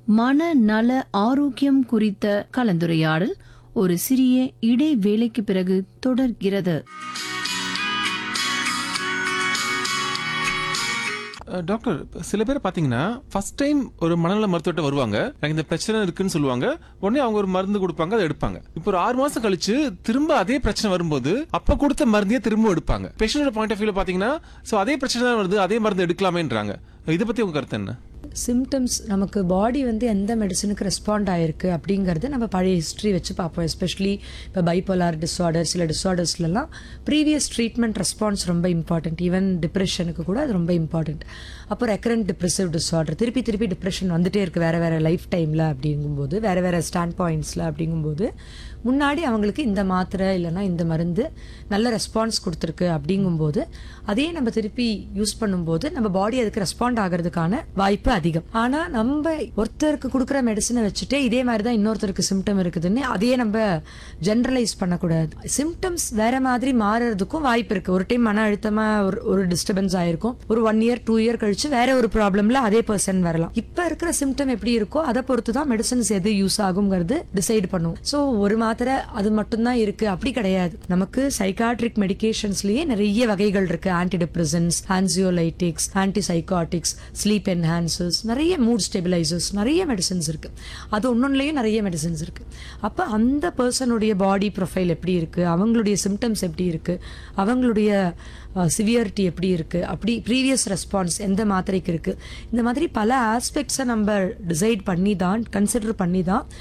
மன நல ஆரோக்கியம் குறித்த கலந்துரையாடல் ஒரு சிறிய இடைவேளைக்கு பிறகு தொடர்கிறது அஹ் டாக்டர் சில பேர் பாத்தீங்கன்னா ஃபர்ஸ்ட் டைம் ஒரு மனநல மருத்துவர்கிட்ட வருவாங்க எனக்கு இந்த பிரச்சனை இருக்குன்னு சொல்லுவாங்க உடனே அவங்க ஒரு மருந்து கொடுப்பாங்க அதை எடுப்பாங்க இப்போ ஒரு ஆறு மாசம் கழிச்சு திரும்ப அதே பிரச்சனை வரும்போது அப்ப கொடுத்த மருந்தையே திரும்ப எடுப்பாங்க பேஷண்டோட பாயிண்ட் ஆஃப் வியூல பாத்தீங்கன்னா சோ அதே பிரச்சனை தான் வருது அதே மருந்து எடுக்கலாமேன்றாங்க இதை பத்தி உங்க கருத்து என்ன சிம்டம்ஸ் நமக்கு பாடி வந்து எந்த மெடிசனுக்கு ரெஸ்பாண்ட் ஆயிருக்கு அப்படிங்கிறது நம்ம பழைய ஹிஸ்ட்ரி வச்சு பார்ப்போம் எஸ்பெஷலி இப்போ பைப்போலார் டிஸார்டர் சில டிஸார்டர்ஸ்லாம் ப்ரீவியஸ் ட்ரீட்மெண்ட் ரெஸ்பான்ஸ் ரொம்ப இம்பார்ட்டன்ட் ஈவன் டிப்ரெஷனுக்கு கூட அது ரொம்ப இம்பார்ட்டன்ட் அப்போ ரெக்கரண்ட் டிப்ரெசிவ் டிஸார்டர் திருப்பி திருப்பி டிப்ரெஷன் வந்துட்டே இருக்கு வேற வேற லைஃப் டைமில் அப்படிங்கும்போது வேற வேற ஸ்டாண்ட் பாயிண்ட்ஸில் அப்படிங்கும்போது முன்னாடி அவங்களுக்கு இந்த மாத்திரை இல்லைன்னா இந்த மருந்து நல்ல ரெஸ்பான்ஸ் கொடுத்துருக்கு அப்படிங்கும்போது அதே நம்ம திருப்பி யூஸ் பண்ணும்போது நம்ம பாடி அதுக்கு ரெஸ்பாண்ட் ஆகிறதுக்கான வாய்ப்பு அதிகம் ஆனா நம்ம ஒருத்தருக்கு கொடுக்குற மெடிசனை வச்சுட்டே இதே மாதிரி தான் இன்னொருத்தருக்கு சிம்டம் இருக்குதுன்னு அதையே நம்ம ஜென்ரலைஸ் பண்ணக்கூடாது சிம்டம்ஸ் வேற மாதிரி மாறுறதுக்கும் வாய்ப்பு இருக்கு ஒரு டைம் மன அழுத்தமா ஒரு ஒரு டிஸ்டர்பன்ஸ் ஆயிருக்கும் ஒரு ஒன் இயர் டூ இயர் கழிச்சு வேற ஒரு ப்ராப்ளம்ல அதே பர்சன் வரலாம் இப்ப இருக்கிற சிம்டம் எப்படி இருக்கோ அதை பொறுத்து தான் மெடிசன்ஸ் எது யூஸ் ஆகுங்கிறது டிசைட் பண்ணும் ஸோ ஒரு மாத்திரை அது மட்டும்தான் இருக்கு அப்படி கிடையாது நமக்கு சைக்காட்ரிக் மெடிகேஷன்ஸ்லயே நிறைய வகைகள் இருக்கு anti depressants anxiolytics anti psychotics sleep enhancers நிறைய மூட் ஸ்டெபிலைசர்ஸ் நிறைய மெடிசன்ஸ் இருக்கு அது ஒன்னொன்னுலயும் நிறைய மெடிசன்ஸ் இருக்கு அப்ப அந்த பர்சனுடைய பாடி ப்ரொஃபைல் எப்படி இருக்கு அவங்களுடைய சிம்டம்ஸ் எப்படி இருக்கு அவங்களுடைய சிவியரிட்டி எப்படி இருக்கு அப்படி ப்ரீவியஸ் ரெஸ்பான்ஸ் எந்த மாத்திரைக்கு இருக்கு இந்த மாதிரி பல ஆஸ்பெக்ட்ஸை நம்ம டிசைட் பண்ணி தான் கன்சிடர் பண்ணி தான்